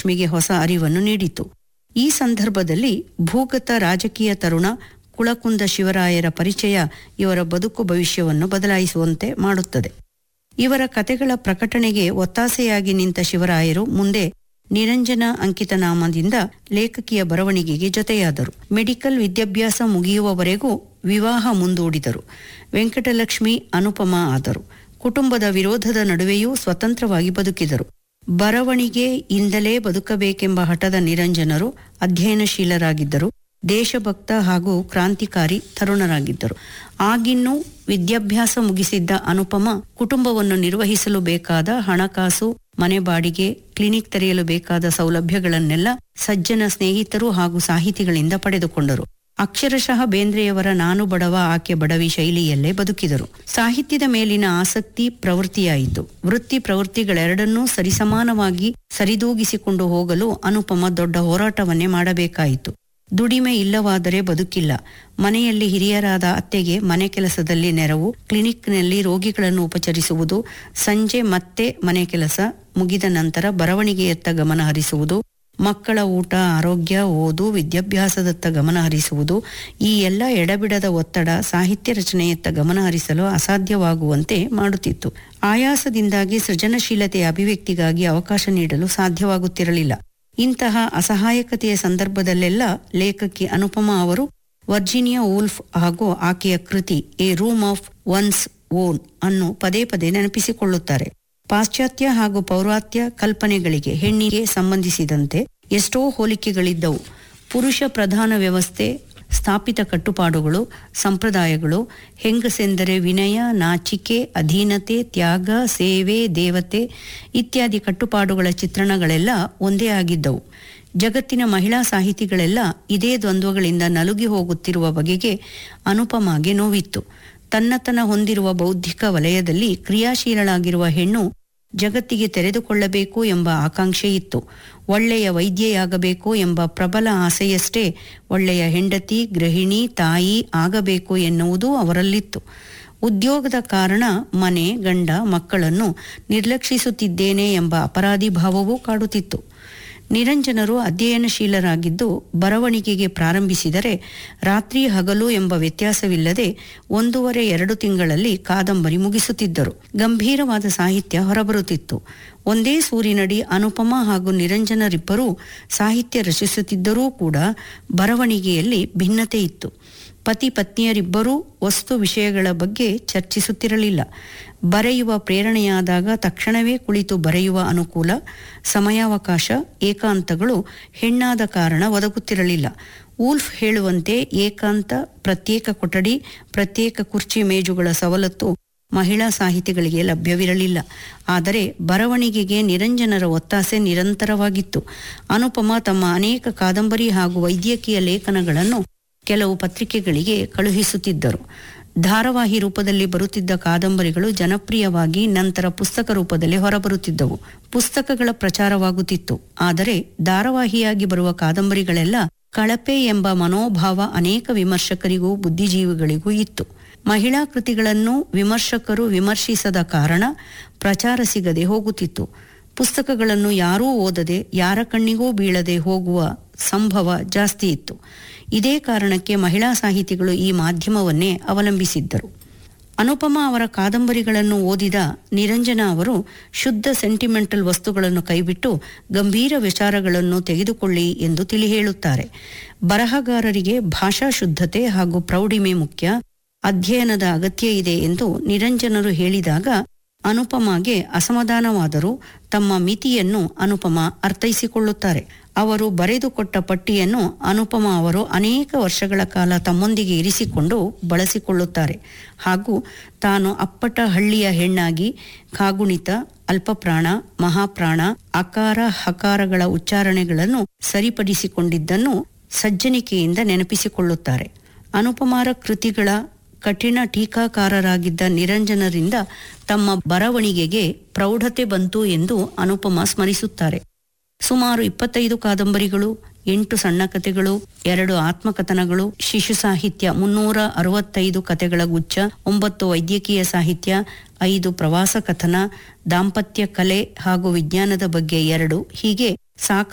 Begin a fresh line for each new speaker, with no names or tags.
ವೆಂಕಟಲಕ್ಷ್ಮಿಗೆ ಹೊಸ ಅರಿವನ್ನು ನೀಡಿತು ಈ ಸಂದರ್ಭದಲ್ಲಿ ಭೂಗತ ರಾಜಕೀಯ ತರುಣ ಕುಳಕುಂದ ಶಿವರಾಯರ ಪರಿಚಯ ಇವರ ಬದುಕು ಭವಿಷ್ಯವನ್ನು ಬದಲಾಯಿಸುವಂತೆ ಮಾಡುತ್ತದೆ ಇವರ ಕತೆಗಳ ಪ್ರಕಟಣೆಗೆ ಒತ್ತಾಸೆಯಾಗಿ ನಿಂತ ಶಿವರಾಯರು ಮುಂದೆ ನಿರಂಜನ ಅಂಕಿತನಾಮದಿಂದ ಲೇಖಕಿಯ ಬರವಣಿಗೆಗೆ ಜೊತೆಯಾದರು ಮೆಡಿಕಲ್ ವಿದ್ಯಾಭ್ಯಾಸ ಮುಗಿಯುವವರೆಗೂ ವಿವಾಹ ಮುಂದೂಡಿದರು ವೆಂಕಟಲಕ್ಷ್ಮಿ ಅನುಪಮ ಆದರು ಕುಟುಂಬದ ವಿರೋಧದ ನಡುವೆಯೂ ಸ್ವತಂತ್ರವಾಗಿ ಬದುಕಿದರು ಬರವಣಿಗೆ ಇಂದಲೇ ಬದುಕಬೇಕೆಂಬ ಹಠದ ನಿರಂಜನರು ಅಧ್ಯಯನಶೀಲರಾಗಿದ್ದರು ದೇಶಭಕ್ತ ಹಾಗೂ ಕ್ರಾಂತಿಕಾರಿ ತರುಣರಾಗಿದ್ದರು ಆಗಿನ್ನೂ ವಿದ್ಯಾಭ್ಯಾಸ ಮುಗಿಸಿದ್ದ ಅನುಪಮ ಕುಟುಂಬವನ್ನು ನಿರ್ವಹಿಸಲು ಬೇಕಾದ ಹಣಕಾಸು ಮನೆ ಬಾಡಿಗೆ ಕ್ಲಿನಿಕ್ ತೆರೆಯಲು ಬೇಕಾದ ಸೌಲಭ್ಯಗಳನ್ನೆಲ್ಲ ಸಜ್ಜನ ಸ್ನೇಹಿತರು ಹಾಗೂ ಸಾಹಿತಿಗಳಿಂದ ಪಡೆದುಕೊಂಡರು ಅಕ್ಷರಶಃ ಬೇಂದ್ರೆಯವರ ನಾನು ಬಡವ ಆಕೆ ಬಡವಿ ಶೈಲಿಯಲ್ಲೇ ಬದುಕಿದರು ಸಾಹಿತ್ಯದ ಮೇಲಿನ ಆಸಕ್ತಿ ಪ್ರವೃತ್ತಿಯಾಯಿತು ವೃತ್ತಿ ಪ್ರವೃತ್ತಿಗಳೆರಡನ್ನೂ ಸರಿಸಮಾನವಾಗಿ ಸರಿದೂಗಿಸಿಕೊಂಡು ಹೋಗಲು ಅನುಪಮ ದೊಡ್ಡ ಹೋರಾಟವನ್ನೇ ಮಾಡಬೇಕಾಯಿತು ದುಡಿಮೆ ಇಲ್ಲವಾದರೆ ಬದುಕಿಲ್ಲ ಮನೆಯಲ್ಲಿ ಹಿರಿಯರಾದ ಅತ್ತೆಗೆ ಮನೆ ಕೆಲಸದಲ್ಲಿ ನೆರವು ಕ್ಲಿನಿಕ್ನಲ್ಲಿ ರೋಗಿಗಳನ್ನು ಉಪಚರಿಸುವುದು ಸಂಜೆ ಮತ್ತೆ ಮನೆ ಕೆಲಸ ಮುಗಿದ ನಂತರ ಬರವಣಿಗೆಯತ್ತ ಗಮನ ಹರಿಸುವುದು ಮಕ್ಕಳ ಊಟ ಆರೋಗ್ಯ ಓದು ವಿದ್ಯಾಭ್ಯಾಸದತ್ತ ಗಮನ ಹರಿಸುವುದು ಈ ಎಲ್ಲ ಎಡಬಿಡದ ಒತ್ತಡ ಸಾಹಿತ್ಯ ರಚನೆಯತ್ತ ಗಮನ ಹರಿಸಲು ಅಸಾಧ್ಯವಾಗುವಂತೆ ಮಾಡುತ್ತಿತ್ತು ಆಯಾಸದಿಂದಾಗಿ ಸೃಜನಶೀಲತೆಯ ಅಭಿವ್ಯಕ್ತಿಗಾಗಿ ಅವಕಾಶ ನೀಡಲು ಸಾಧ್ಯವಾಗುತ್ತಿರಲಿಲ್ಲ ಇಂತಹ ಅಸಹಾಯಕತೆಯ ಸಂದರ್ಭದಲ್ಲೆಲ್ಲ ಲೇಖಕಿ ಅನುಪಮಾ ಅವರು ವರ್ಜಿನಿಯಾ ವೂಲ್ಫ್ ಹಾಗೂ ಆಕೆಯ ಕೃತಿ a room of one's own ಅನ್ನು ಪದೇ ಪದೇ ನೆನಪಿಸಿಕೊಳ್ಳುತ್ತಾರೆ ಪಾಶ್ಚಾತ್ಯ ಹಾಗೂ ಪೌರಾತ್ಯ ಕಲ್ಪನೆಗಳಿಗೆ ಹೆಣ್ಣಿಗೆ ಸಂಬಂಧಿಸಿದಂತೆ ಎಷ್ಟೋ ಹೋಲಿಕೆಗಳಿದ್ದವು ಪುರುಷ ಪ್ರಧಾನ ವ್ಯವಸ್ಥೆ ಸ್ಥಾಪಿತ ಕಟ್ಟುಪಾಡುಗಳು ಸಂಪ್ರದಾಯಗಳು ಹೆಂಗಸೆಂದರೆ ವಿನಯ ನಾಚಿಕೆ ಅಧೀನತೆ ತ್ಯಾಗ ಸೇವೆ ದೇವತೆ ಇತ್ಯಾದಿ ಕಟ್ಟುಪಾಡುಗಳ ಚಿತ್ರಣಗಳೆಲ್ಲ ಒಂದೇ ಆಗಿದ್ದವು ಜಗತ್ತಿನ ಮಹಿಳಾ ಸಾಹಿತಿಗಳೆಲ್ಲ ಇದೇ ದ್ವಂದ್ವಗಳಿಂದ ನಲುಗಿ ಹೋಗುತ್ತಿರುವ ಬಗೆಗೆ ಅನುಪಮಾಗೆ ನೋವಿತ್ತು ತನ್ನತನ ಹೊಂದಿರುವ ಬೌದ್ಧಿಕ ವಲಯದಲ್ಲಿ ಕ್ರಿಯಾಶೀಲಳಾಗಿರುವ ಹೆಣ್ಣು ಜಗತ್ತಿಗೆ ತೆರೆದುಕೊಳ್ಳಬೇಕು ಎಂಬ ಆಕಾಂಕ್ಷೆ ಇತ್ತು ಒಳ್ಳೆಯ ವೈದ್ಯೆಯಾಗಬೇಕು ಎಂಬ ಪ್ರಬಲ ಆಸೆಯಷ್ಟೇ ಒಳ್ಳೆಯ ಹೆಂಡತಿ ಗೃಹಿಣಿ ತಾಯಿ ಆಗಬೇಕು ಎನ್ನುವುದೂ ಅವರಲ್ಲಿತ್ತು ಉದ್ಯೋಗದ ಕಾರಣ ಮನೆ ಗಂಡ ಮಕ್ಕಳನ್ನು ನಿರ್ಲಕ್ಷಿಸುತ್ತಿದ್ದೇನೆ ಎಂಬ ಅಪರಾಧಿ ಭಾವವೂ ಕಾಡುತ್ತಿತ್ತು ನಿರಂಜನರು ಅಧ್ಯಯನಶೀಲರಾಗಿದ್ದು ಬರವಣಿಗೆಗೆ ಪ್ರಾರಂಭಿಸಿದರೆ ರಾತ್ರಿ ಹಗಲು ಎಂಬ ವ್ಯತ್ಯಾಸವಿಲ್ಲದೆ ಒಂದೂವರೆ ಎರಡು ತಿಂಗಳಲ್ಲಿ ಕಾದಂಬರಿ ಮುಗಿಸುತ್ತಿದ್ದರು ಗಂಭೀರವಾದ ಸಾಹಿತ್ಯ ಹೊರಬರುತ್ತಿತ್ತು ಒಂದೇ ಸೂರಿನಡಿ ಅನುಪಮ ಹಾಗೂ ನಿರಂಜನರಿಬ್ಬರೂ ಸಾಹಿತ್ಯ ರಚಿಸುತ್ತಿದ್ದರೂ ಕೂಡ ಬರವಣಿಗೆಯಲ್ಲಿ ಭಿನ್ನತೆ ಇತ್ತು ಪತಿ ಪತ್ನಿಯರಿಬ್ಬರೂ ವಸ್ತು ವಿಷಯಗಳ ಬಗ್ಗೆ ಚರ್ಚಿಸುತ್ತಿರಲಿಲ್ಲ ಬರೆಯುವ ಪ್ರೇರಣೆಯಾದಾಗ ತಕ್ಷಣವೇ ಕುಳಿತು ಬರೆಯುವ ಅನುಕೂಲ ಸಮಯಾವಕಾಶ ಏಕಾಂತಗಳು ಹೆಣ್ಣಾದ ಕಾರಣ ಒದಗುತ್ತಿರಲಿಲ್ಲ ವೂಲ್ಫ್ ಹೇಳುವಂತೆ ಏಕಾಂತ ಪ್ರತ್ಯೇಕ ಕೊಠಡಿ ಪ್ರತ್ಯೇಕ ಕುರ್ಚಿ ಮೇಜುಗಳ ಸವಲತ್ತು ಮಹಿಳಾ ಸಾಹಿತಿಗಳಿಗೆ ಲಭ್ಯವಿರಲಿಲ್ಲ ಆದರೆ ಬರವಣಿಗೆಗೆ ನಿರಂಜನರ ಒತ್ತಾಸೆ ನಿರಂತರವಾಗಿತ್ತು ಅನುಪಮ ತಮ್ಮ ಅನೇಕ ಕಾದಂಬರಿ ಹಾಗೂ ವೈದ್ಯಕೀಯ ಲೇಖನಗಳನ್ನು ಕೆಲವು ಪತ್ರಿಕೆಗಳಿಗೆ ಕಳುಹಿಸುತ್ತಿದ್ದರು ಧಾರಾವಾಹಿ ರೂಪದಲ್ಲಿ ಬರುತ್ತಿದ್ದ ಕಾದಂಬರಿಗಳು ಜನಪ್ರಿಯವಾಗಿ ನಂತರ ಪುಸ್ತಕ ರೂಪದಲ್ಲಿ ಹೊರಬರುತ್ತಿದ್ದವು ಪುಸ್ತಕಗಳ ಪ್ರಚಾರವಾಗುತ್ತಿತ್ತು ಆದರೆ ಧಾರಾವಾಹಿಯಾಗಿ ಬರುವ ಕಾದಂಬರಿಗಳೆಲ್ಲ ಕಳಪೆ ಎಂಬ ಮನೋಭಾವ ಅನೇಕ ವಿಮರ್ಶಕರಿಗೂ ಬುದ್ಧಿಜೀವಿಗಳಿಗೂ ಇತ್ತು ಮಹಿಳಾ ಕೃತಿಗಳನ್ನು ವಿಮರ್ಶಕರು ವಿಮರ್ಶಿಸದ ಕಾರಣ ಪ್ರಚಾರ ಸಿಗದೆ ಹೋಗುತ್ತಿತ್ತು ಪುಸ್ತಕಗಳನ್ನು ಯಾರೂ ಓದದೆ ಯಾರ ಕಣ್ಣಿಗೂ ಬೀಳದೆ ಹೋಗುವ ಸಂಭವ ಜಾಸ್ತಿ ಇತ್ತು ಇದೇ ಕಾರಣಕ್ಕೆ ಮಹಿಳಾ ಸಾಹಿತಿಗಳು ಈ ಮಾಧ್ಯಮವನ್ನೇ ಅವಲಂಬಿಸಿದ್ದರು ಅನುಪಮ ಅವರ ಕಾದಂಬರಿಗಳನ್ನು ಓದಿದ ನಿರಂಜನ ಅವರು ಶುದ್ಧ ಸೆಂಟಿಮೆಂಟಲ್ ವಸ್ತುಗಳನ್ನು ಕೈಬಿಟ್ಟು ಗಂಭೀರ ವಿಚಾರಗಳನ್ನು ತೆಗೆದುಕೊಳ್ಳಿ ಎಂದು ತಿಳಿ ಹೇಳುತ್ತಾರೆ ಬರಹಗಾರರಿಗೆ ಭಾಷಾ ಶುದ್ಧತೆ ಹಾಗೂ ಪ್ರೌಢಿಮೆ ಮುಖ್ಯ ಅಧ್ಯಯನದ ಅಗತ್ಯ ಇದೆ ಎಂದು ನಿರಂಜನರು ಹೇಳಿದಾಗ ಅನುಪಮಾಗೆ ಅಸಮಾಧಾನವಾದರೂ ತಮ್ಮ ಮಿತಿಯನ್ನು ಅನುಪಮ ಅರ್ಥೈಸಿಕೊಳ್ಳುತ್ತಾರೆ ಅವರು ಬರೆದುಕೊಟ್ಟ ಪಟ್ಟಿಯನ್ನು ಅನುಪಮ ಅವರು ಅನೇಕ ವರ್ಷಗಳ ಕಾಲ ತಮ್ಮೊಂದಿಗೆ ಇರಿಸಿಕೊಂಡು ಬಳಸಿಕೊಳ್ಳುತ್ತಾರೆ ಹಾಗೂ ತಾನು ಅಪ್ಪಟ ಹಳ್ಳಿಯ ಹೆಣ್ಣಾಗಿ ಕಾಗುಣಿತ ಅಲ್ಪಪ್ರಾಣ ಮಹಾಪ್ರಾಣ ಅಕಾರ ಹಕಾರಗಳ ಉಚ್ಚಾರಣೆಗಳನ್ನು ಸರಿಪಡಿಸಿಕೊಂಡಿದ್ದನ್ನು ಸಜ್ಜನಿಕೆಯಿಂದ ನೆನಪಿಸಿಕೊಳ್ಳುತ್ತಾರೆ ಅನುಪಮಾರ ಕೃತಿಗಳ ಕಠಿಣ ಟೀಕಾಕಾರರಾಗಿದ್ದ ನಿರಂಜನರಿಂದ ತಮ್ಮ ಬರವಣಿಗೆಗೆ ಪ್ರೌಢತೆ ಬಂತು ಎಂದು ಅನುಪಮ ಸ್ಮರಿಸುತ್ತಾರೆ ಸುಮಾರು ಇಪ್ಪತ್ತೈದು ಕಾದಂಬರಿಗಳು ಎಂಟು ಸಣ್ಣ ಕಥೆಗಳು ಎರಡು ಆತ್ಮಕಥನಗಳು ಶಿಶು ಸಾಹಿತ್ಯ ಮುನ್ನೂರ ಅರವತ್ತೈದು ಕಥೆಗಳ ಗುಚ್ಛ ಒಂಬತ್ತು ವೈದ್ಯಕೀಯ ಸಾಹಿತ್ಯ ಐದು ಪ್ರವಾಸ ಕಥನ ದಾಂಪತ್ಯ ಕಲೆ ಹಾಗೂ ವಿಜ್ಞಾನದ ಬಗ್ಗೆ ಎರಡು ಹೀಗೆ ಸಾಕ